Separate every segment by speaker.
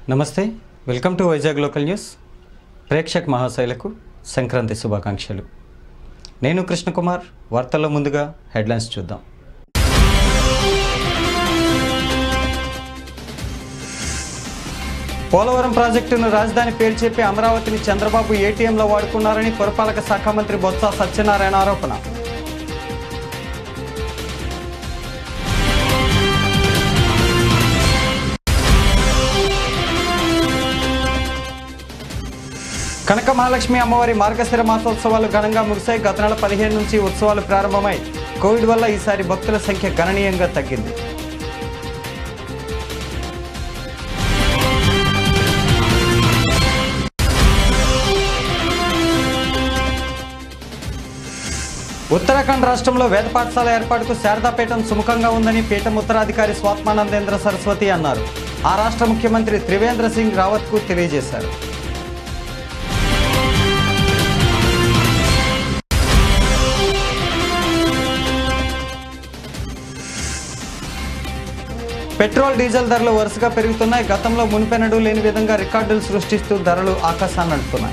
Speaker 1: నమస్తే welcome to Vizag local news ప్రేక్షక్ మహాశైలకు సంక్రాంతి శుభాకాంక్షలు నేను కృష్ణకుమార్ వార్తల్లో ముందుగా హెడ్లైన్స్ చూద్దాం పోలవరం ప్రాజెక్టును రాజధాని పేరు చెప్పి అమరావతిని చంద్రబాబు ఏటీఎంలో వాడుకున్నారని పురపాలక శాఖ మంత్రి బొత్స సత్యనారాయణ ఆరోపణ కనక మహాలక్ష్మి అమ్మవారి మార్గశిర మాసోత్సవాలు ఘనంగా ముగిశాయి గత నెల పదిహేను నుంచి ఉత్సవాలు ప్రారంభమై కోవిడ్ వల్ల ఈసారి భక్తుల సంఖ్య గణనీయంగా తగ్గింది ఉత్తరాఖండ్ రాష్ట్రంలో వేద పాఠశాల ఏర్పాటుకు శారదాపీఠం సుముఖంగా ఉందని పీఠం ఉత్తరాధికారి స్వాత్మానందేంద్ర సరస్వతి అన్నారు ఆ రాష్ట్ర ముఖ్యమంత్రి త్రివేంద్ర సింగ్ రావత్కు తెలియజేశారు పెట్రోల్ డీజిల్ ధరలు వరుసగా పెరుగుతున్నాయి గతంలో మునిపెనడు లేని విధంగా రికార్డులు సృష్టిస్తూ ధరలు ఆకాశాన్ని అంటున్నాయి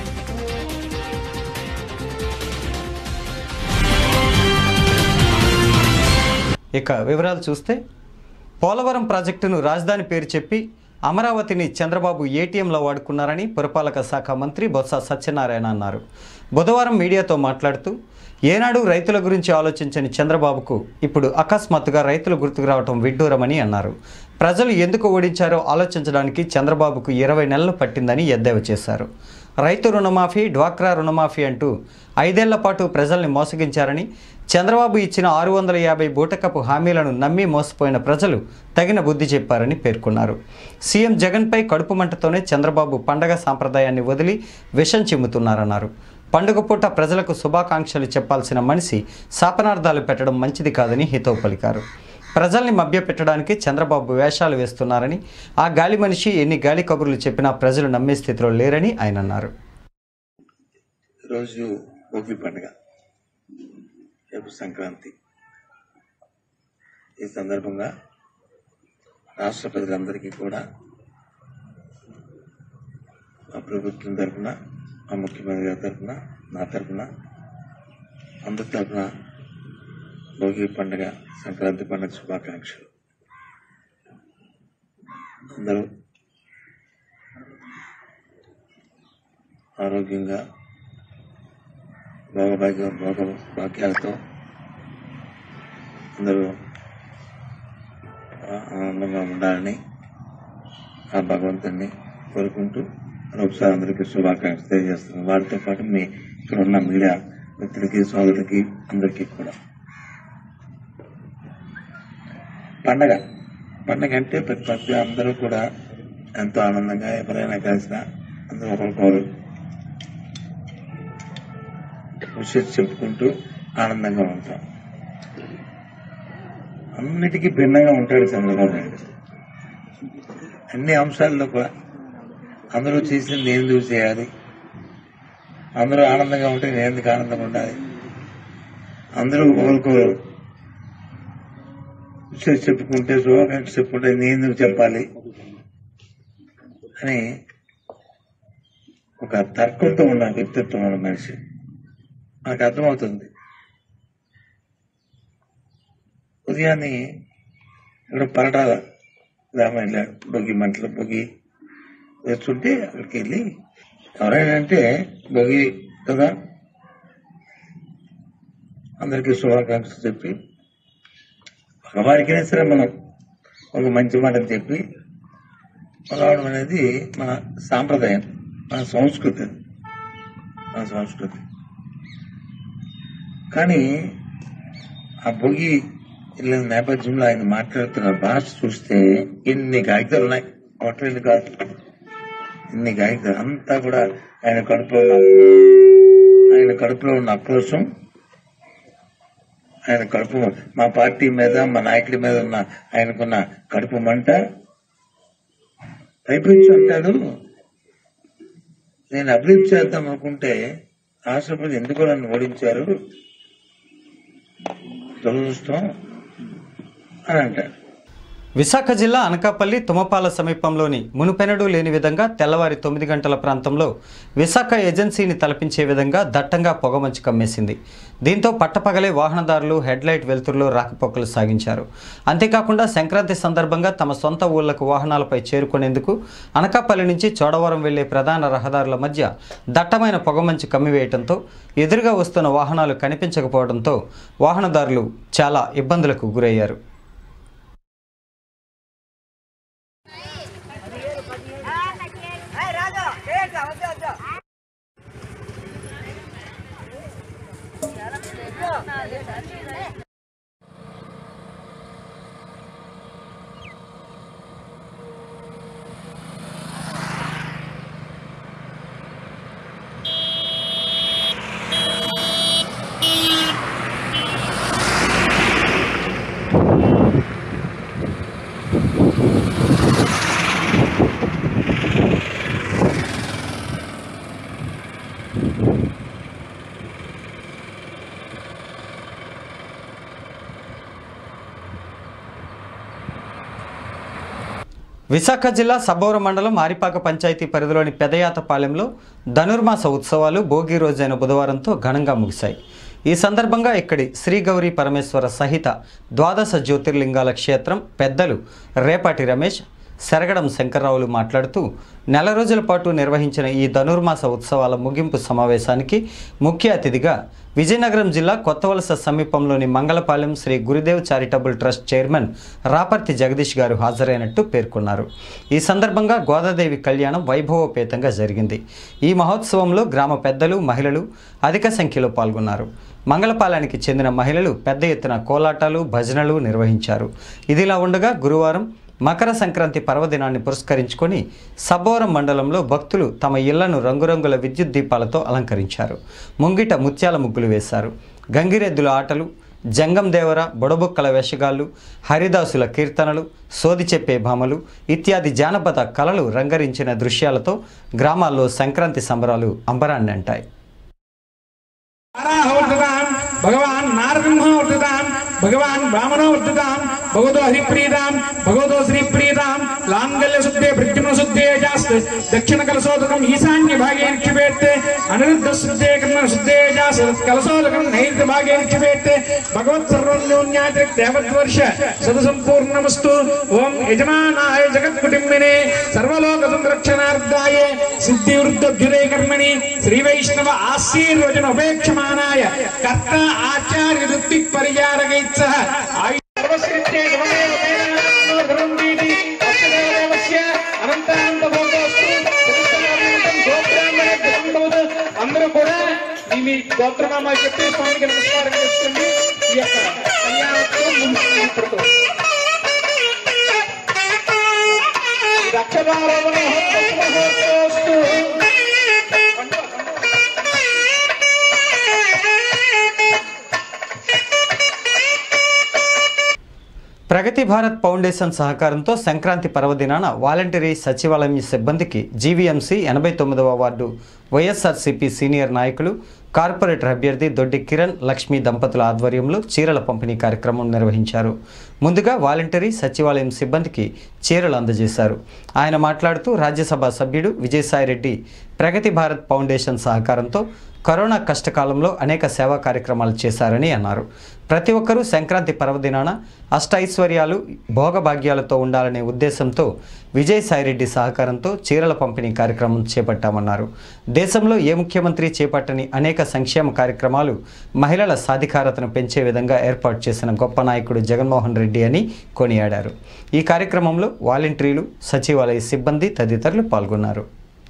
Speaker 1: ఇక వివరాలు చూస్తే పోలవరం ప్రాజెక్టును రాజధాని పేరు చెప్పి అమరావతిని చంద్రబాబు ఏటీఎంలో వాడుకున్నారని పురపాలక శాఖ మంత్రి బొత్స సత్యనారాయణ అన్నారు బుధవారం మీడియాతో మాట్లాడుతూ ఏనాడు రైతుల గురించి ఆలోచించని చంద్రబాబుకు ఇప్పుడు అకస్మాత్తుగా రైతులు గుర్తుకు రావటం విడ్డూరమని అన్నారు ప్రజలు ఎందుకు ఓడించారో ఆలోచించడానికి చంద్రబాబుకు ఇరవై నెలలు పట్టిందని ఎద్దేవా చేశారు రైతు రుణమాఫీ డ్వాక్రా రుణమాఫీ అంటూ ఐదేళ్ల పాటు ప్రజల్ని మోసగించారని చంద్రబాబు ఇచ్చిన ఆరు వందల యాభై బూటకపు హామీలను నమ్మి మోసపోయిన ప్రజలు తగిన బుద్ధి చెప్పారని పేర్కొన్నారు సీఎం జగన్పై కడుపు మంటతోనే చంద్రబాబు పండగ సాంప్రదాయాన్ని వదిలి విషం చిమ్ముతున్నారన్నారు పండుగ పూట ప్రజలకు శుభాకాంక్షలు చెప్పాల్సిన మనిషి శాపనార్థాలు పెట్టడం మంచిది కాదని హితవు పలికారు ప్రజల్ని మభ్యపెట్టడానికి చంద్రబాబు వేషాలు వేస్తున్నారని ఆ గాలి మనిషి ఎన్ని గాలి కబుర్లు చెప్పినా ప్రజలు నమ్మే స్థితిలో లేరని ఆయన అన్నారు
Speaker 2: రోజు భోగి పండుగ రేపు సంక్రాంతి ఈ సందర్భంగా రాష్ట్ర ప్రజలందరికీ కూడా మా ప్రభుత్వం తరఫున మా ముఖ్యమంత్రి గారి తరఫున నా తరఫున అందరి తరఫున భోగి పండుగ సంక్రాంతి పండుగ శుభాకాంక్షలు అందరూ ఆరోగ్యంగా భోగభాగ్య భోగ భాగ్యాలతో అందరూ ఆనందంగా ఉండాలని ఆ భగవంతుని కోరుకుంటూ ఒకసారి అందరికీ శుభాకాంక్షలు తెలియజేస్తున్నాను వారితో పాటు మీ ఇక్కడ ఉన్న మీడియా మిత్రులకి సోదరులకి అందరికీ కూడా పండగ పండగ అంటే ప్రతి ప్రతి అందరూ కూడా ఎంతో ఆనందంగా ఎవరైనా కలిసినా అందరూ ఒకరికొకరు విషయం చెప్పుకుంటూ ఆనందంగా ఉంటాం అన్నిటికీ భిన్నంగా ఉంటాడు చంద్రబాబు నాయుడు అన్ని అంశాల్లో కూడా అందరూ చేసింది నేను ఎందుకు చేయాలి అందరూ ఆనందంగా ఉంటే నేను ఎందుకు ఆనందంగా ఉండాలి అందరూ ఒకరికొకరు విషయం చెప్పుకుంటే శుభాకాంక్ష చెప్పుకుంటే నేను ఎందుకు చెప్పాలి అని ఒక తర్కంతో ఉన్న వ్యక్తిత్వం ఉన్న మనిషి నాకు అర్థమవుతుంది ఉదయాన్నే ఇక్కడ పరటాల గ్రామం వెళ్ళాడు బొగి మంటలు బొగి వేస్తుంటే అక్కడికి వెళ్ళి ఎవరైనా అంటే బొగి కదా అందరికీ శుభాకాంక్షలు చెప్పి మగవారికైనా సరే మనం ఒక మంచి మాట చెప్పి రావడం అనేది మన సాంప్రదాయం మన సంస్కృతి అది. మన సంస్కృతి కానీ ఆ భోగి వెళ్ళిన నేపథ్యంలో ఆయన మాట్లాడుతున్న భాష చూస్తే ఎన్ని కాగితాలు ఉన్నాయి ఒకటి కాదు ఎన్ని కాగితాలు అంతా కూడా ఆయన కడుపులో ఉన్న ఆయన కడుపులో ఉన్న ఆక్రోశం ఆయన కడుపు మా పార్టీ మీద మా నాయకుడి మీద ఉన్న ఆయనకున్న కడుపు మంట పైపించి అంటాడు నేను అభివృద్ధి చేద్దాం అనుకుంటే రాష్ట్రపతి ఎందుకు నన్ను ఓడించారు దురదృష్టం అని అంటాడు
Speaker 1: విశాఖ జిల్లా అనకాపల్లి తుమపాల సమీపంలోని మునుపెనడూ లేని విధంగా తెల్లవారి తొమ్మిది గంటల ప్రాంతంలో విశాఖ ఏజెన్సీని తలపించే విధంగా దట్టంగా పొగమంచు కమ్మేసింది దీంతో పట్టపగలే వాహనదారులు హెడ్లైట్ వెలుతురులో రాకపోకలు సాగించారు అంతేకాకుండా సంక్రాంతి సందర్భంగా తమ సొంత ఊళ్లకు వాహనాలపై చేరుకునేందుకు అనకాపల్లి నుంచి చోడవరం వెళ్లే ప్రధాన రహదారుల మధ్య దట్టమైన పొగమంచు కమ్మివేయడంతో ఎదురుగా వస్తున్న వాహనాలు కనిపించకపోవడంతో వాహనదారులు చాలా ఇబ్బందులకు గురయ్యారు విశాఖ జిల్లా సబ్బవరం మండలం ఆరిపాక పంచాయతీ పరిధిలోని పెదయాతపాలెంలో ధనుర్మాస ఉత్సవాలు భోగి రోజైన బుధవారంతో ఘనంగా ముగిశాయి ఈ సందర్భంగా ఇక్కడి శ్రీ గౌరీ పరమేశ్వర సహిత ద్వాదశ జ్యోతిర్లింగాల క్షేత్రం పెద్దలు రేపాటి రమేష్ శరగడం శంకర్రావులు మాట్లాడుతూ నెల రోజుల పాటు నిర్వహించిన ఈ ధనుర్మాస ఉత్సవాల ముగింపు సమావేశానికి ముఖ్య అతిథిగా విజయనగరం జిల్లా కొత్తవలస సమీపంలోని Mangalapalem Shri Gurudev charitable trust chairman Raparthi Jagadish గారు హాజరైనట్టు పేర్కొన్నారు ఈ సందర్భంగా గోదాదేవి కళ్యాణం వైభవోపేతంగా జరిగింది ఈ మహోత్సవంలో గ్రామ పెద్దలు మహిళలు అధిక సంఖ్యలో పాల్గొన్నారు మంగళపాలెనికి చెందిన మహిళలు పెద్ద ఎత్తున కోలాటాలు భజనలు నిర్వహించారు ఇదిలా ఉండగా గురువారం మకర సంక్రాంతి పర్వదినాన్ని పురస్కరించుకొని సబ్బోరం మండలంలో భక్తులు తమ ఇళ్లను రంగురంగుల విద్యుత్ దీపాలతో అలంకరించారు ముంగిట ముత్యాల ముగ్గులు వేశారు గంగిరెద్దుల ఆటలు జంగం దేవర బొడబుక్కల వేషగాళ్ళు హరిదాసుల కీర్తనలు సోది చెప్పే భామలు ఇత్యాది జానపద కళలు రంగరించిన దృశ్యాలతో గ్రామాల్లో సంక్రాంతి సంబరాలు అంబరాన్ని అంటాయి
Speaker 3: వర్ధతాం భగవాన్ నారసింహ వర్ధతాం భగవాన్ బ్రాహ్మణో వర్ధతాం భగవతో హరిప్రీతాం భగవతో శ్రీప్రీతాం లాంగల్య శుద్ధే ప్రద్యుమ్న శుద్ధే జాస్త్ దక్షిణ కలశోదకం ఈశాన్య భాగే నిక్షిపేత్ అనిరుద్ధ శుద్ధే కర్ణ శుద్ధే జాస్త్ కలశోదకం నైరుత్య భాగే నిక్షిపేత్ భగవత్ సర్వన్యోన్యాతి దేవద్వర్ష సదు సంపూర్ణమస్తు ఓం యజమానాయ జగత్కుటుంబినే సర్వలోక సంరక్షణార్థాయ సిద్ధి వృద్ధభ్యుదే కర్మణి శ్రీ వైష్ణవ ఆశీర్వచన ఉపేక్షమానాయ కర్త ఆచార్య ఋత్విక్ పరిచారకైత్ సహ ఆయు సర్వశ్రీత్యే సమమేవ మేనాత్మో ధనం వీధి అష్టదేవస్య అనంతానంద భోగోస్తు ప్రతిష్టాపనంతం గోబ్రాహ్మణ ధనం భవతు. అందరూ కూడా మీ మీ గోత్రనామా చెప్పి స్వామికి నమస్కారం చేసుకోండి ఈ యొక్క కళ్యాణోత్సవం ముందుకు పుడుతుంది రక్షదారోహణ మహోత్సవస్తు
Speaker 1: ప్రగతి భారత్ ఫౌండేషన్ సహకారంతో సంక్రాంతి పర్వదినాన వాలంటరీ సచివాలయం సిబ్బందికి జీవీఎంసీ ఎనభై తొమ్మిదవ వార్డు వైఎస్ఆర్సీపీ సీనియర్ నాయకులు కార్పొరేటర్ అభ్యర్థి దొడ్డి కిరణ్ లక్ష్మీ దంపతుల ఆధ్వర్యంలో చీరల పంపిణీ కార్యక్రమం నిర్వహించారు ముందుగా వాలంటరీ సచివాలయం సిబ్బందికి చీరలు అందజేశారు ఆయన మాట్లాడుతూ రాజ్యసభ సభ్యుడు విజయసాయిరెడ్డి ప్రగతి భారత్ ఫౌండేషన్ సహకారంతో కరోనా కష్టకాలంలో అనేక సేవా కార్యక్రమాలు చేశారని అన్నారు ప్రతి ఒక్కరూ సంక్రాంతి పర్వదినాన అష్టైశ్వర్యాలు భోగభాగ్యాలతో ఉండాలనే ఉద్దేశంతో విజయసాయిరెడ్డి సహకారంతో చీరల పంపిణీ కార్యక్రమం చేపట్టామన్నారు దేశంలో ఏ ముఖ్యమంత్రి చేపట్టని అనేక సంక్షేమ కార్యక్రమాలు మహిళల సాధికారతను పెంచే విధంగా ఏర్పాటు చేసిన గొప్ప నాయకుడు జగన్మోహన్ రెడ్డి అని కొనియాడారు ఈ కార్యక్రమంలో వాలంటీర్లు సచివాలయ సిబ్బంది తదితరులు పాల్గొన్నారు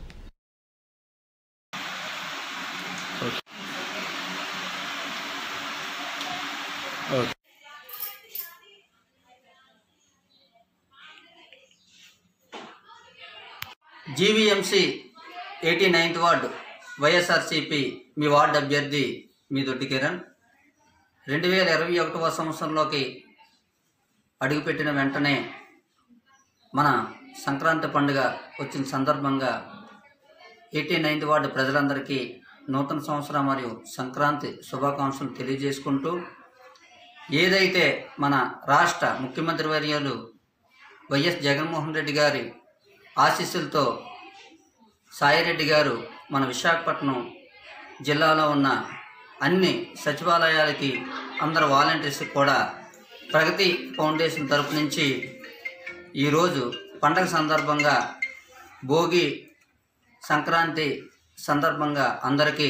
Speaker 4: GVMC eighty ninth ward YSRCP మీ వార్డు అభ్యర్థి మీ దొడ్డి కిరణ్ రెండు వేల ఇరవై ఒకటవ సంవత్సరంలోకి అడుగుపెట్టిన వెంటనే మన సంక్రాంతి పండుగ వచ్చిన సందర్భంగా ఎయిటీ నైన్త్ వార్డు ప్రజలందరికీ నూతన సంవత్సరం మరియు సంక్రాంతి శుభాకాంక్షలు తెలియజేసుకుంటూ ఏదైతే మన రాష్ట్ర ముఖ్యమంత్రి వర్యులు వైఎస్ జగన్మోహన్ రెడ్డి గారి ఆశీస్సులతో సాయిరెడ్డి గారు మన విశాఖపట్నం జిల్లాలో ఉన్న అన్ని సచివాలయాలకి అందరు వాలంటీర్స్కి కూడా ప్రగతి ఫౌండేషన్ తరపు నుంచి ఈరోజు పండగ సందర్భంగా భోగి సంక్రాంతి సందర్భంగా అందరికీ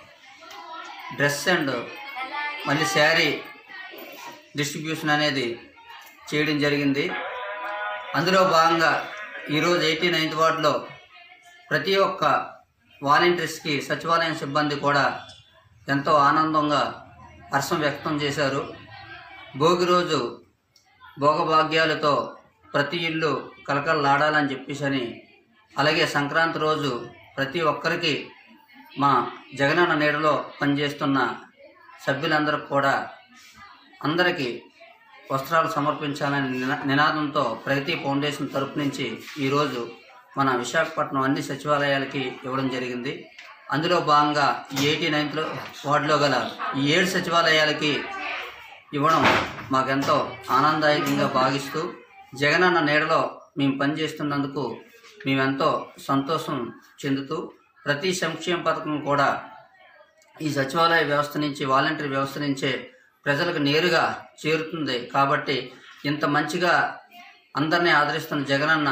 Speaker 4: డ్రెస్ అండ్ మళ్ళీ శారీ డిస్ట్రిబ్యూషన్ అనేది చేయడం జరిగింది అందులో భాగంగా ఈరోజు ఎయిటీ నైన్త్ వార్డులో ప్రతి ఒక్క వాలంటీర్స్కి సచివాలయం సిబ్బంది కూడా ఎంతో ఆనందంగా హర్షం వ్యక్తం చేశారు భోగి రోజు భోగభాగ్యాలతో ప్రతి ఇల్లు కలకలలాడాలని చెప్పేసి అని అలాగే సంక్రాంతి రోజు ప్రతి ఒక్కరికి మా జగనన్న నీడలో పనిచేస్తున్న సభ్యులందరికీ కూడా అందరికీ వస్త్రాలు సమర్పించాలనే నినా- నినాదంతో ప్రగతి ఫౌండేషన్ తరపు నుంచి ఈరోజు మన విశాఖపట్నం అన్ని సచివాలయాలకి ఇవ్వడం జరిగింది అందులో భాగంగా ఈ ఎయిటీ నైన్త్ వార్డులో గల ఈ ఏడు సచివాలయాలకి ఇవ్వడం మాకెంతో ఆనందదాయకంగా భావిస్తూ జగనన్న నీడలో మేము పనిచేస్తున్నందుకు మేమెంతో సంతోషం చెందుతూ ప్రతి సంక్షేమ పథకం కూడా ఈ సచివాలయ వ్యవస్థ నుంచి వాలంటరీ వ్యవస్థ నుంచే ప్రజలకు నేరుగా చేరుతుంది కాబట్టి ఇంత మంచిగా అందరినీ ఆదరిస్తున్న జగనన్న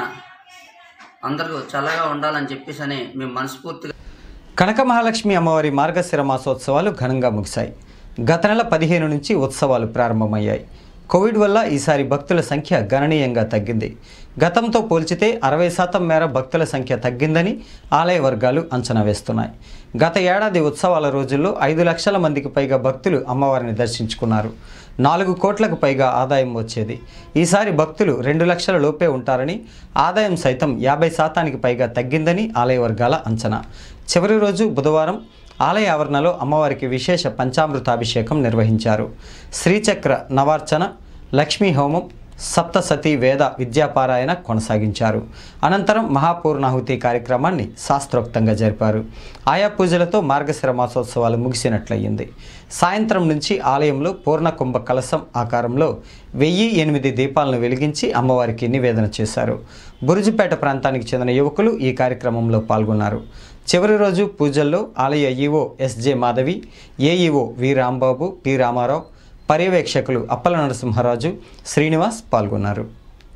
Speaker 4: అందరూ చల్లగా ఉండాలని చెప్పేసి అని మేము మనస్ఫూర్తిగా
Speaker 1: కనక మహాలక్ష్మి అమ్మవారి మార్గశిర మాసోత్సవాలు ఘనంగా ముగిశాయి గత నెల పదిహేను నుంచి ఉత్సవాలు ప్రారంభమయ్యాయి కోవిడ్ వల్ల ఈసారి భక్తుల సంఖ్య గణనీయంగా తగ్గింది గతంతో పోల్చితే అరవై శాతం మేర భక్తుల సంఖ్య తగ్గిందని ఆలయ వర్గాలు అంచనా వేస్తున్నాయి గత ఏడాది ఉత్సవాల రోజుల్లో ఐదు లక్షల మందికి పైగా భక్తులు అమ్మవారిని దర్శించుకున్నారు నాలుగు కోట్లకు పైగా ఆదాయం వచ్చేది ఈసారి భక్తులు రెండు లక్షల లోపే ఉంటారని ఆదాయం సైతం యాభై శాతానికి పైగా తగ్గిందని ఆలయ వర్గాల అంచనా చివరి రోజు బుధవారం ఆలయ ఆవరణలో అమ్మవారికి విశేష పంచామృతాభిషేకం నిర్వహించారు శ్రీచక్ర నవార్చన లక్ష్మీ హోమం సప్తసతి వేద విద్యాపారాయణ కొనసాగించారు అనంతరం మహాపూర్ణాహుతి కార్యక్రమాన్ని శాస్త్రోక్తంగా జరిపారు ఆయా పూజలతో మార్గశిర మాసోత్సవాలు ముగిసినట్లయింది సాయంత్రం నుంచి ఆలయంలో పూర్ణ కుంభ కలశం ఆకారంలో వెయ్యి ఎనిమిది దీపాలను వెలిగించి అమ్మవారికి నివేదన చేశారు బురుజుపేట ప్రాంతానికి చెందిన యువకులు ఈ కార్యక్రమంలో పాల్గొన్నారు చివరి రోజు పూజల్లో ఆలయ EO S J Madhavi AEO V Rambabu P Ramarao పర్యవేక్షకులు అప్పల నరసింహరాజు శ్రీనివాస్ పాల్గొన్నారు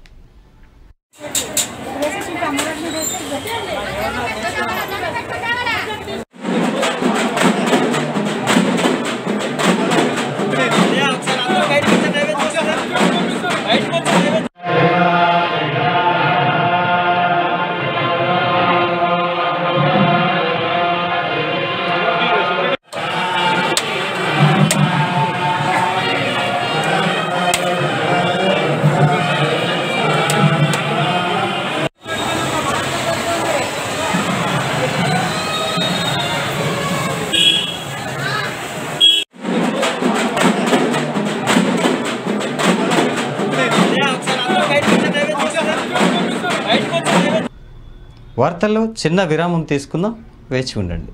Speaker 1: వార్తల్లో చిన్న విరామం తీసుకుందాం వేచి ఉండండి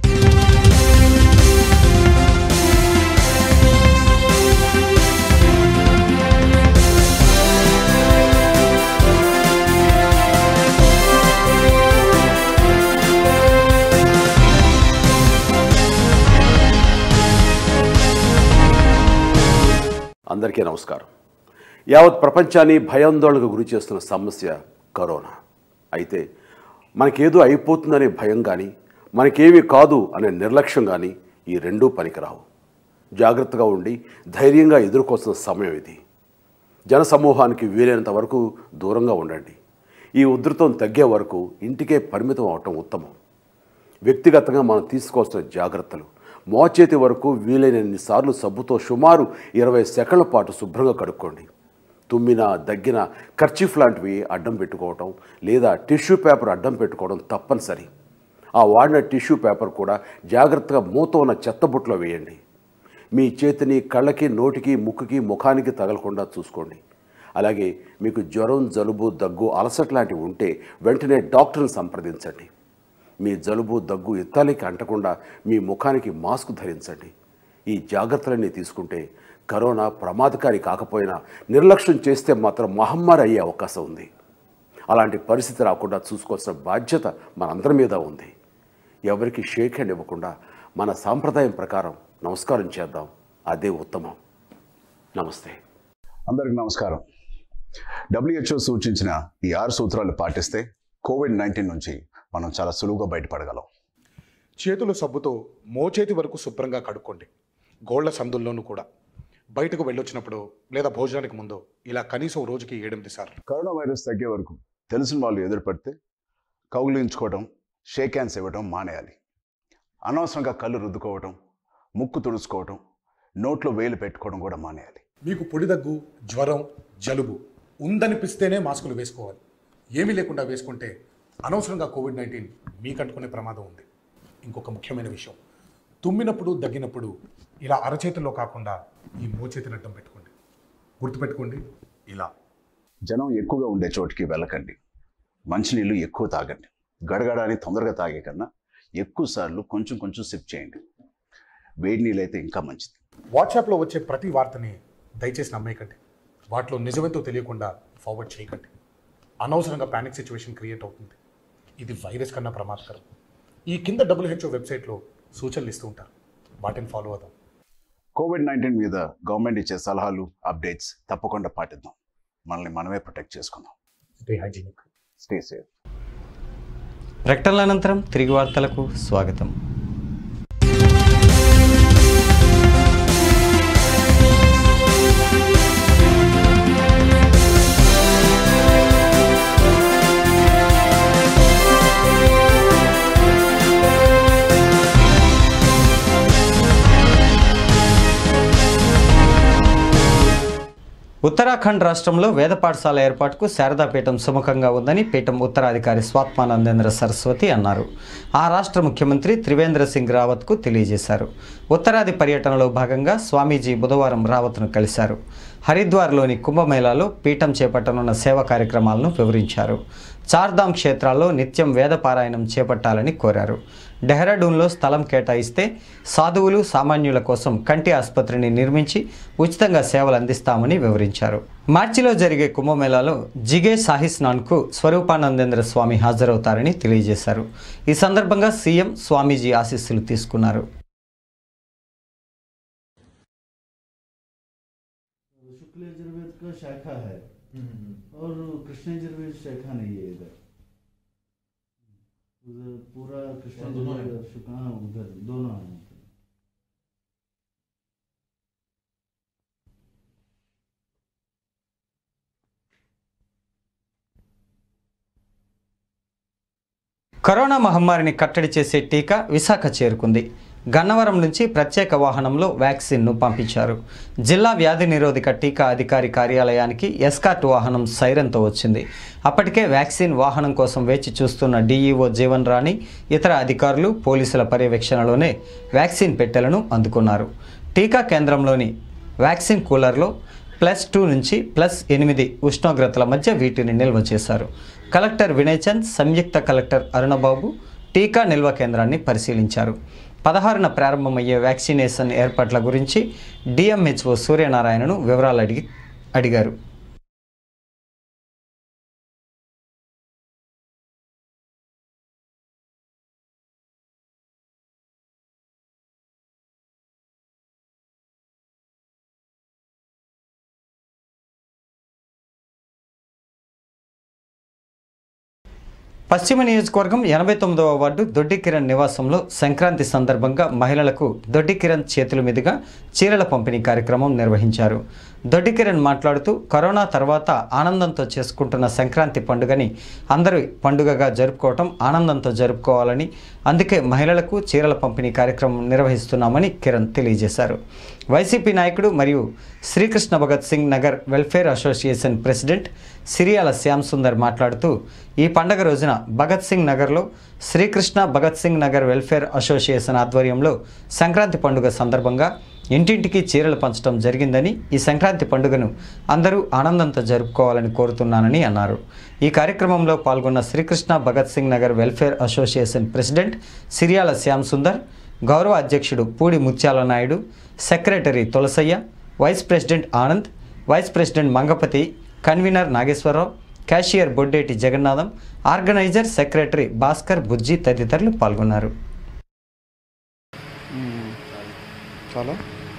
Speaker 5: అందరికీ నమస్కారం యావత్ ప్రపంచాన్ని భయాందోళనకు గురి చేస్తున్న సమస్య కరోనా అయితే మనకేదో అయిపోతుందనే భయం కానీ మనకేమీ కాదు అనే నిర్లక్ష్యం కానీ ఈ రెండూ పనికిరావు జాగ్రత్తగా ఉండి ధైర్యంగా ఎదుర్కోవాల్సిన సమయం ఇది జనసమూహానికి వీలైనంత వరకు దూరంగా ఉండండి ఈ ఉధృతం తగ్గే వరకు ఇంటికే పరిమితం అవటం ఉత్తమం వ్యక్తిగతంగా మనం తీసుకోవాల్సిన జాగ్రత్తలు మోచేతి వరకు వీలైనన్ని సార్లు సబ్బుతో సుమారు ఇరవై సెకండ్ల పాటు శుభ్రంగా కడుక్కోండి తుమ్మిన దగ్గిన కర్చీఫ్ లాంటివి అడ్డం పెట్టుకోవటం లేదా టిష్యూ పేపర్ అడ్డం పెట్టుకోవడం తప్పనిసరి ఆ వాడిన టిష్యూ పేపర్ కూడా జాగ్రత్తగా మూత ఉన్న చెత్తబుట్టలో వేయండి మీ చేతిని కళ్ళకి నోటికి ముక్కుకి ముఖానికి తగలకుండా చూసుకోండి అలాగే మీకు జ్వరం జలుబు దగ్గు అలసట లాంటివి ఉంటే వెంటనే డాక్టర్ని సంప్రదించండి మీ జలుబు దగ్గు ఇత్తాలికి అంటకుండా మీ ముఖానికి మాస్క్ ధరించండి ఈ జాగ్రత్తలన్నీ తీసుకుంటే కరోనా ప్రమాదకారి కాకపోయినా నిర్లక్ష్యం చేస్తే మాత్రం మహమ్మారి అయ్యే అవకాశం ఉంది అలాంటి పరిస్థితి రాకుండా చూసుకోవాల్సిన బాధ్యత మనందరి మీద ఉంది ఎవరికి షేక్ హ్యాండ్ ఇవ్వకుండా మన సాంప్రదాయం ప్రకారం నమస్కారం చేద్దాం అదే ఉత్తమం నమస్తే
Speaker 6: అందరికి నమస్కారం డబ్ల్యూహెచ్ఓ సూచించిన ఈ ఆరు సూత్రాలు పాటిస్తే కోవిడ్ నైన్టీన్ నుంచి మనం చాలా సులువుగా బయటపడగలం
Speaker 3: చేతులు సబ్బుతో మోచేతి వరకు శుభ్రంగా కడుక్కోండి గోళ్ల సందుల్లోనూ కూడా బయటకు వెళ్ళొచ్చినప్పుడు లేదా భోజనానికి ముందు ఇలా కనీసం రోజుకి ఏడెనిమిది సార్లు
Speaker 6: కరోనా వైరస్ తగ్గే వరకు తెలిసిన వాళ్ళు ఎదురుపడితే కౌగిలించుకోవడం షేక్ హ్యాండ్స్ ఇవ్వడం మానేయాలి అనవసరంగా కళ్ళు రుద్దుకోవడం ముక్కు తుడుచుకోవడం నోట్లో వేలు పెట్టుకోవడం కూడా మానేయాలి
Speaker 3: మీకు పొడి దగ్గు జ్వరం జలుబు ఉందనిపిస్తేనే మాస్కులు వేసుకోవాలి ఏమీ లేకుండా వేసుకుంటే అనవసరంగా కోవిడ్ నైన్టీన్ మీకు అంటుకునే ప్రమాదం ఉంది ఇంకొక ముఖ్యమైన విషయం తుమ్మినప్పుడు దగ్గినప్పుడు ఇలా అరచేతిలో కాకుండా ఈ మోచేతిని అడ్డం పెట్టుకోండి గుర్తుపెట్టుకోండి ఇలా
Speaker 6: జనం ఎక్కువగా ఉండే చోటికి వెళ్ళకండి మంచినీళ్ళు ఎక్కువ తాగండి గడగడ అని తొందరగా తాగే కన్నా ఎక్కువ సార్లు కొంచెం కొంచెం సిప్ చేయండి వేడి నీళ్ళు అయితే ఇంకా మంచిది
Speaker 3: వాట్సాప్లో వచ్చే ప్రతి వార్తని దయచేసి నమ్మేయకండి వాటిలో నిజమేంతో తెలియకుండా ఫార్వర్డ్ చేయకండి అనవసరంగా ప్యానిక్ సిచ్యువేషన్ క్రియేట్ అవుతుంది ఇది వైరస్ కన్నా ప్రమాదకరం ఈ కింద డబ్ల్యూహెచ్ఓ వెబ్సైట్లో సూచనలు ఇస్తూ ఉంటారు వాటిని ఫాలో అవుదాం
Speaker 6: కోవిడ్ నైన్టీన్ మీద గవర్నమెంట్ ఇచ్చే సలహాలు అప్డేట్స్ తప్పకుండా పాటిద్దాం మనల్ని మనమే ప్రొటెక్ట్ చేసుకుందాం
Speaker 3: స్టే హైజీనిక్
Speaker 6: స్టే సేఫ్
Speaker 1: ప్రకటనల అనంతరం తిరిగి వార్తలకు స్వాగతం ఉత్తరాఖండ్ రాష్ట్రంలో వేద పాఠశాల ఏర్పాటుకు శారదాపీఠం సుముఖంగా ఉందని పీఠం ఉత్తరాధికారి స్వాత్మానందేంద్ర సరస్వతి అన్నారు ఆ రాష్ట్ర ముఖ్యమంత్రి త్రివేంద్ర సింగ్ రావత్కు తెలియజేశారు ఉత్తరాది పర్యటనలో భాగంగా స్వామీజీ బుధవారం రావత్ను కలిశారు హరిద్వార్లోని కుంభమేళాలో పీఠం చేపట్టనున్న సేవా కార్యక్రమాలను వివరించారు చార్ధామ్ క్షేత్రాల్లో నిత్యం వేద పారాయణం చేపట్టాలని కోరారు డెహ్రాడూన్లో స్థలం కేటాయిస్తే సాధువులు సామాన్యుల కోసం కంటి ఆసుపత్రిని నిర్మించి ఉచితంగా సేవలు అందిస్తామని వివరించారు మార్చిలో జరిగే కుంభమేళాలో జిగే సాహి స్నాన్కు స్వరూపానందేంద్ర స్వామి హాజరవుతారని తెలియజేశారు ఈ సందర్భంగా సీఎం స్వామీజీ ఆశీస్సులు తీసుకున్నారు
Speaker 7: शुक्ल यजुर्वेद का शाखा है और कृष्ण यजुर्वेद शाखा नहीं है इधर उधर पूरा कृष्ण यजुर्वेद और शुक्ल हाँ उधर दोनों हैं
Speaker 1: కరోనా మహమ్మారిని కట్టడి చేసే టీకా విశాఖ చేరుకుంది గన్నవరం నుంచి ప్రత్యేక వాహనంలో వ్యాక్సిన్ను పంపించారు జిల్లా వ్యాధి నిరోధక టీకా అధికారి కార్యాలయానికి ఎస్కాట్ వాహనం సైరన్తో వచ్చింది అప్పటికే వ్యాక్సిన్ వాహనం కోసం వేచి చూస్తున్న డీఈఓ జీవన్ రాణి ఇతర అధికారులు పోలీసుల పర్యవేక్షణలోనే వ్యాక్సిన్ పెట్టెలను అందుకున్నారు టీకా కేంద్రంలోని వ్యాక్సిన్ కూలర్లో ప్లస్ టూ నుంచి ప్లస్ ఎనిమిది ఉష్ణోగ్రతల మధ్య వీటిని నిల్వ చేశారు కలెక్టర్ వినయ్ చంద్ సంయుక్త కలెక్టర్ అరుణబాబు టీకా నిల్వ కేంద్రాన్ని పరిశీలించారు పదహారున ప్రారంభమయ్యే వ్యాక్సినేషన్ ఏర్పాట్ల గురించి డిఎంహెచ్ఓ సూర్యనారాయణను వివరాలు అడిగి అడిగారు పశ్చిమ నియోజకవర్గం ఎనభై తొమ్మిదవ వార్డు దొడ్డి కిరణ్ నివాసంలో సంక్రాంతి సందర్భంగా మహిళలకు దొడ్డి కిరణ్ చేతుల మీదుగా చీరల పంపిణీ కార్యక్రమం నిర్వహించారు దొడ్డి కిరణ్ మాట్లాడుతూ కరోనా తర్వాత ఆనందంతో చేసుకుంటున్న సంక్రాంతి పండుగని అందరూ పండుగగా జరుపుకోవటం ఆనందంతో జరుపుకోవాలని అందుకే మహిళలకు చీరల పంపిణీ కార్యక్రమం నిర్వహిస్తున్నామని కిరణ్ తెలియజేశారు వైసీపీ నాయకుడు మరియు Srikrishna Bhagat Singh Nagar welfare association president Siriyala Shyam Sundar మాట్లాడుతూ ఈ పండగ రోజున భగత్ సింగ్ నగర్లో శ్రీకృష్ణ భగత్ సింగ్ నగర్ వెల్ఫేర్ అసోసియేషన్ ఆధ్వర్యంలో సంక్రాంతి పండుగ సందర్భంగా ఇంటింటికి చీరలు పంచడం జరిగిందని ఈ సంక్రాంతి పండుగను అందరూ ఆనందంతో జరుపుకోవాలని కోరుతున్నానని అన్నారు ఈ కార్యక్రమంలో పాల్గొన్న Srikrishna Bhagat Singh Nagar welfare association president Siriyala Shyam Sundar గౌరవ అధ్యక్షుడు Pudi Mutyala Naidu secretary Tulasayya vice president Anand vice president Mangapathi convener Nageswararao cashier Boddeti Jagannatham organiser secretary Bhaskar Bujji తదితరులు పాల్గొన్నారు
Speaker 8: చాలా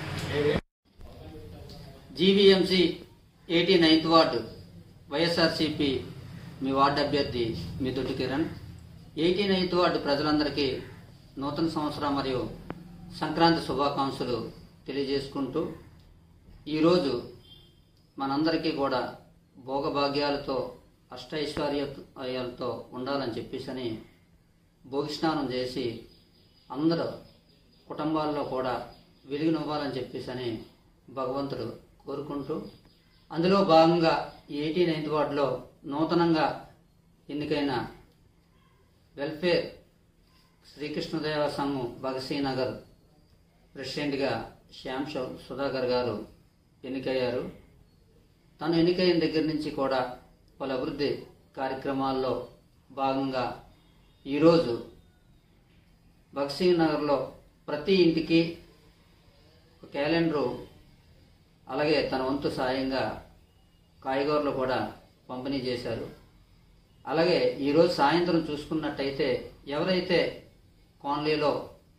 Speaker 4: GVMC eighty ninth ward YSRCP మీ వార్డు అభ్యర్థి మీ దొడ్డి కిరణ్ ఎయిటీ నైన్త్ వార్డు ప్రజలందరికీ నూతన సంవత్సరం మరియు సంక్రాంతి శుభాకాంక్షలు తెలియజేసుకుంటూ ఈరోజు మనందరికీ కూడా భోగభాగ్యాలతో అష్టైశ్వర్యాలతో ఉండాలని చెప్పేసి భోగి స్నానం చేసి అందరూ కుటుంబాల్లో కూడా వెలుగునివ్వాలని చెప్పేసి భగవంతుడు కోరుకుంటూ అందులో భాగంగా ఎయిటీ నైన్త్ వార్డులో నూతనంగా ఎన్నికైన వెల్ఫేర్ శ్రీకృష్ణదేవ సంఘం భగత్ నగర్ ప్రెసిడెంట్గా శ్యామ్ సు- సుధాకర్ గారు ఎన్నికయ్యారు తను ఎన్నికైన దగ్గర నుంచి కూడా పలు అభివృద్ధి కార్యక్రమాల్లో భాగంగా ఈరోజు భగత్ నగర్లో ప్రతి ఇంటికి ఒక క్యాలెండరు అలాగే తన వంతు సాయంగా కాయగూరలు కూడా పంపిణీ చేశారు అలాగే ఈరోజు సాయంత్రం చూసుకున్నట్టయితే ఎవరైతే కాలనీలో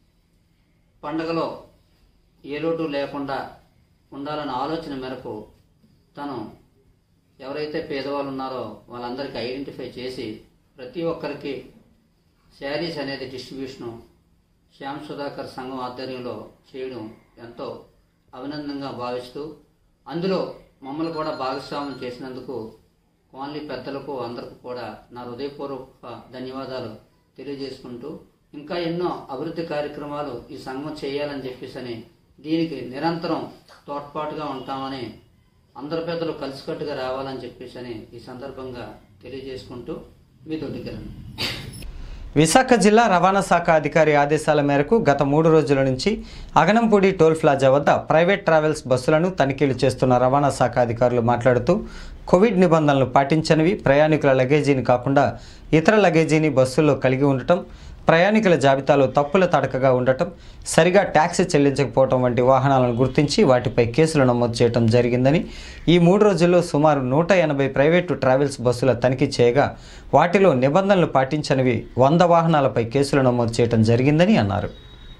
Speaker 4: పండగలో ఏ లోటు లేకుండా ఉండాలన్న ఆలోచన మేరకు తను ఎవరైతే పేదవాళ్ళు ఉన్నారో వాళ్ళందరికీ ఐడెంటిఫై చేసి ప్రతి ఒక్కరికి శారీస్ అనేది డిస్ట్రిబ్యూషను శ్యామ్ సుధాకర్ సంఘం ఆధ్వర్యంలో చేయడం ఎంతో అభినందనగా భావిస్తూ అందులో మమ్మల్ని కూడా భాగస్వామ్యం చేసినందుకు కాలనీ పెద్దలకు అందరికీ కూడా నా హృదయపూర్వక ధన్యవాదాలు తెలియజేసుకుంటూ ఇంకా ఎన్నో అభివృద్ధి కార్యక్రమాలు ఈ సంఘం చేయాలని చెప్పేసి దీనికి నిరంతరం తోడ్పాటుగా ఉంటామని అందరు పెద్దలు కలిసికట్టుగా రావాలని చెప్పేసి ఈ సందర్భంగా తెలియజేసుకుంటూ మీ దొడ్డికిరణ్
Speaker 1: విశాఖ జిల్లా రవాణా శాఖ అధికారి ఆదేశాల మేరకు గత మూడు రోజుల నుంచి అగనంపూడి టోల్ ప్లాజా వద్ద ప్రైవేట్ ట్రావెల్స్ బస్సులను తనిఖీలు చేస్తున్న రవాణా శాఖ అధికారులు మాట్లాడుతూ కోవిడ్ నిబంధనలు పాటించనివి ప్రయాణికుల లగేజీని కాకుండా ఇతర లగేజీని బస్సుల్లో కలిగి ఉండటం ప్రయాణికుల జాబితాలో తప్పుల తడకగా ఉండటం సరిగా ట్యాక్సీ చెల్లించకపోవటం వంటి వాహనాలను గుర్తించి వాటిపై కేసులు నమోదు చేయడం జరిగిందని ఈ మూడు రోజుల్లో సుమారు నూట ఎనభై ప్రైవేటు ట్రావెల్స్ బస్సుల తనిఖీ చేయగా వాటిలో నిబంధనలు పాటించనివి వంద వాహనాలపై కేసులు నమోదు చేయడం జరిగిందని అన్నారు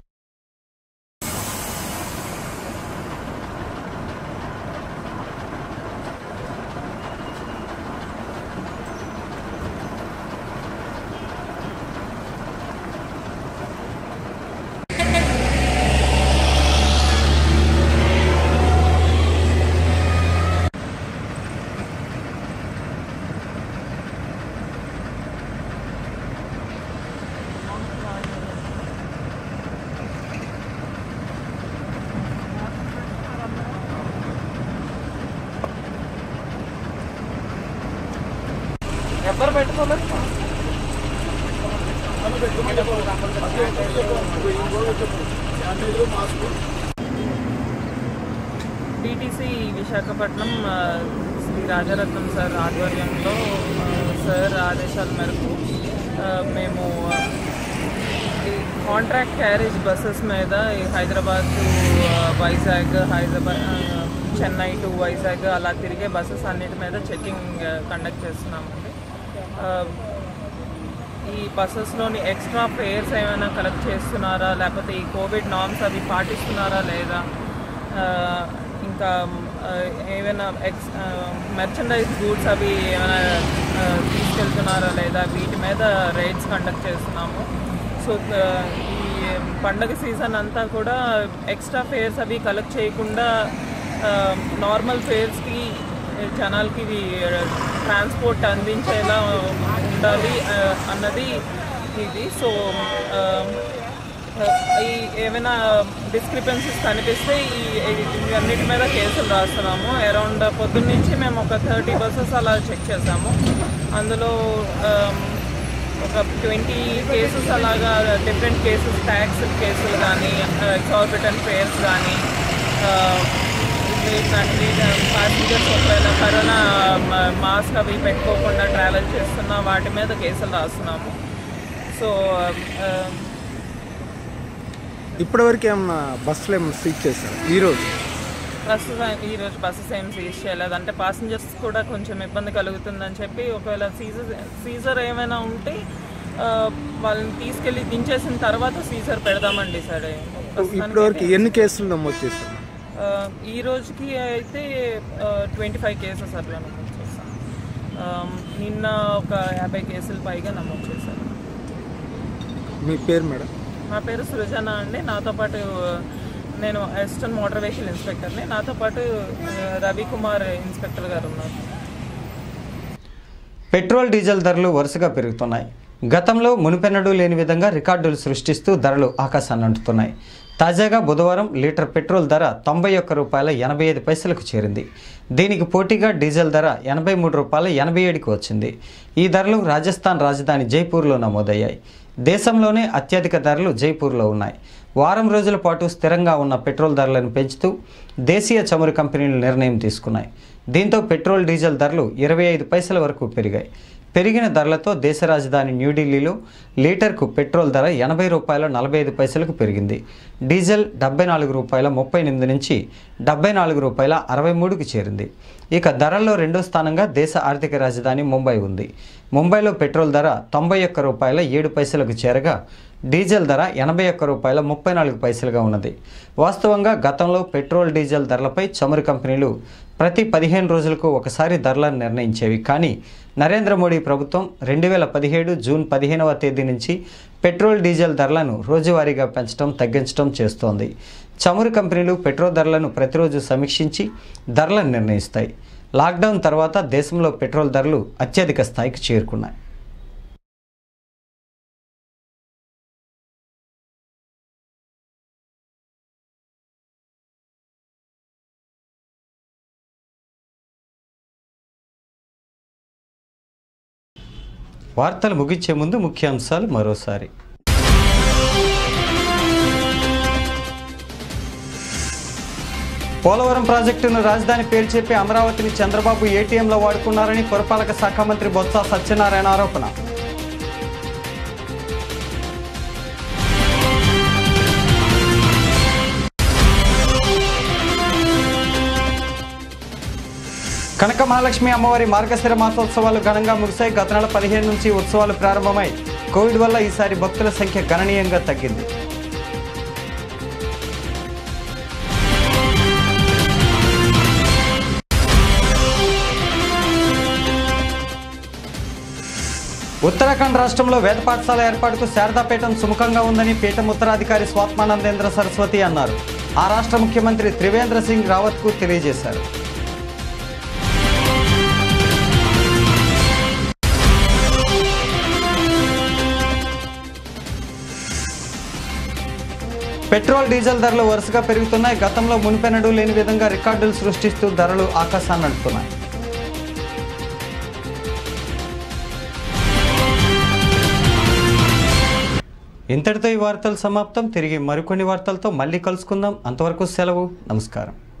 Speaker 9: డిటీసీ విశాఖపట్నం ఆ, శ్రీ రాజరత్నం సార్ ఆధ్వర్యంలో ఆ, సార్ ఆదేశాల మేరకు ఆ, మేము ఆ, ఈ కాంట్రాక్ట్ క్యారేజ్ బస్సెస్ మీద ఈ హైదరాబాద్ టు ఆ, వైజాగ్ హైదరాబాద్ ఆ, చెన్నై టు వైజాగ్ అలా తిరిగే బస్సెస్ అన్నిటి మీద చెకింగ్ కండక్ట్ చేస్తున్నామండి ఆ, ఈ బస్సెస్లోని ఎక్స్ట్రా ఫేర్స్ ఏమైనా కలెక్ట్ చేస్తున్నారా లేకపోతే ఈ కోవిడ్ నామ్స్ అవి పాటిస్తున్నారా లేదా ఆ, ఇంకా ఆ, ఏమైనా ఎక్స్ మెర్చండైజ్ గూడ్స్ అవి ఏమైనా ఆ, తీసుకెళ్తున్నారా లేదా వీటి మీద రైడ్స్ కండక్ట్ చేస్తున్నాము సో ఆ, ఈ పండగ సీజన్ అంతా కూడా ఎక్స్ట్రా ఫేర్స్ అవి కలెక్ట్ చేయకుండా నార్మల్ ఫేర్స్కి జనాలకి ఇవి ట్రాన్స్పోర్ట్ అందించేలా ఉండాలి ఆ, అన్నది ఇది సో ఆ, ఈ ఏమైనా డిస్క్రిపెన్సీస్ కనిపిస్తే ఈ ఈ అన్నిటి మీద కేసులు రాస్తున్నాము అరౌండ్ పొద్దున్న నుంచి మేము ఒక థర్టీ బస్సెస్ అలా చెక్ చేసాము అందులో ఆమ్, ఒక ట్వంటీ కేసెస్ అలాగా డిఫరెంట్ కేసెస్ ట్యాక్స్ కేసులు కానీ ఎక్సార్బిటెంట్ ఫేర్స్ కానీ ప్యాసింజర్స్ ఒకవేళ కరోనా మాస్క్ అవి పెట్టుకోకుండా ట్రావెల్ చేస్తున్నా వాటి మీద కేసులు రాస్తున్నాము సో ఆ,
Speaker 8: ఇప్పటివరకు ఏమన్నా బస్సులు ఏమన్నా సీజ్ చేశారు ఈరోజు
Speaker 9: ప్రస్తుతం ఈరోజు బస్సెస్ ఏం సీజ్ చేయలేదు అంటే పాసింజర్స్ కూడా కొంచెం ఇబ్బంది కలుగుతుందని చెప్పి ఒకవేళ సీజర్ సీజర్ ఏమైనా ఉంటే ఆ, వాళ్ళని తీసుకెళ్ళి దించేసిన తర్వాత సీజర్ పెడదామండి సార్
Speaker 8: ఇప్పటివరకు ఎన్ని కేసులు నమోదు చేశారు
Speaker 9: ఆ, ఈ రోజుకి అయితే ట్వంటీ ఫైవ్ కేసెస్ అట్లా నమోదు చేశాం ఆ, నిన్న ఒక యాభై కేసులు పైగా నమోదు చేశారు
Speaker 8: మీ పేరు మేడం
Speaker 9: నా పేరు సృజన అండి నాతో పాటు నేను అసిస్టెంట్ మోటార్ వెహికల్ ఇన్స్పెక్టర్ని నాతో పాటు ఆ, రవికుమార్ ఇన్స్పెక్టర్ గారు ఉన్నారు
Speaker 1: పెట్రోల్ డీజిల్ ధరలు వరుసగా పెరుగుతున్నాయి గతంలో మునుపెన్నడూ లేని విధంగా రికార్డులు సృష్టిస్తూ ధరలు ఆకాశాన్ని అంటుతున్నాయి తాజాగా బుధవారం లీటర్ పెట్రోల్ ధర తొంభై ఒక్క రూపాయల ఎనభై ఐదు పైసలకు చేరింది దీనికి పోటీగా డీజిల్ ధర ఎనభై మూడు రూపాయల ఎనభై ఏడుకి వచ్చింది ఈ ధరలు రాజస్థాన్ రాజధాని జైపూర్లో నమోదయ్యాయి దేశంలోనే అత్యధిక ధరలు జైపూర్లో ఉన్నాయి వారం రోజుల పాటు స్థిరంగా ఉన్న పెట్రోల్ ధరలను పెంచుతూ దేశీయ చమురు కంపెనీలు నిర్ణయం తీసుకున్నాయి దీంతో పెట్రోల్ డీజిల్ ధరలు ఇరవై ఐదు పైసల వరకు పెరిగాయి పెరిగిన ధరలతో దేశ రాజధాని న్యూఢిల్లీలో లీటర్కు పెట్రోల్ ధర ఎనభై రూపాయల నలభై ఐదు పైసలకు పెరిగింది డీజిల్ డెబ్బై నాలుగు రూపాయల ముప్పై ఎనిమిది నుంచి డెబ్బై నాలుగు రూపాయల అరవై మూడుకి చేరింది ఇక ధరల్లో రెండో స్థానంగా దేశ ఆర్థిక రాజధాని ముంబై ఉంది ముంబైలో పెట్రోల్ ధర తొంభై ఒక్క రూపాయల ఏడు పైసలకు చేరగా డీజిల్ ధర ఎనభై ఒక్క రూపాయల ముప్పై నాలుగు పైసలుగా ఉన్నది వాస్తవంగా గతంలో పెట్రోల్ డీజిల్ ధరలపై చమురు కంపెనీలు ప్రతి పదిహేను రోజులకు ఒకసారి ధరలను నిర్ణయించేవి కానీ నరేంద్ర మోడీ ప్రభుత్వం రెండు వేల పదిహేడు జూన్ పదిహేనవ తేదీ నుంచి పెట్రోల్ డీజిల్ ధరలను రోజువారీగా పెంచడం తగ్గించడం చేస్తోంది చమురు కంపెనీలు పెట్రోల్ ధరలను ప్రతిరోజు సమీక్షించి ధరలను నిర్ణయిస్తాయి లాక్డౌన్ తర్వాత దేశంలో పెట్రోల్ ధరలు అత్యధిక స్థాయికి చేరుకున్నాయి వార్తలు ముగించే ముందు ముఖ్యాంశాలు మరోసారి పోలవరం ప్రాజెక్టును రాజధాని పేరు చెప్పి అమరావతిని చంద్రబాబు ఏటీఎంలో వాడుకున్నారని పురపాలక శాఖ మంత్రి బొత్స సత్యనారాయణ ఆరోపణ కనక మహాలక్ష్మి అమ్మవారి మార్గశిర మాసోత్సవాలు ఘనంగా ముగిశాయి గత నెల పదిహేను నుంచి ఉత్సవాలు ప్రారంభమై కోవిడ్ వల్ల ఈసారి భక్తుల సంఖ్య గణనీయంగా తగ్గింది ఉత్తరాఖండ్ రాష్ట్రంలో వేద పాఠశాల ఏర్పాటుకు శారదాపీఠం సుముఖంగా ఉందని పీఠం ఉత్తరాధికారి స్వాత్మానందేంద్ర సరస్వతి అన్నారు ఆ రాష్ట్ర ముఖ్యమంత్రి త్రివేంద్ర సింగ్ రావత్కు తెలియజేశారు పెట్రోల్ డీజిల్ ధరలు వరుసగా పెరుగుతున్నాయి గతంలో మునిపెన్నడూ లేని విధంగా రికార్డులు సృష్టిస్తూ ధరలు ఆకాశాన్ని అంటున్నాయి ఇంతటితో ఈ వార్తలు సమాప్తం తిరిగి మరికొన్ని వార్తలతో మళ్ళీ కలుసుకుందాం అంతవరకు సెలవు నమస్కారం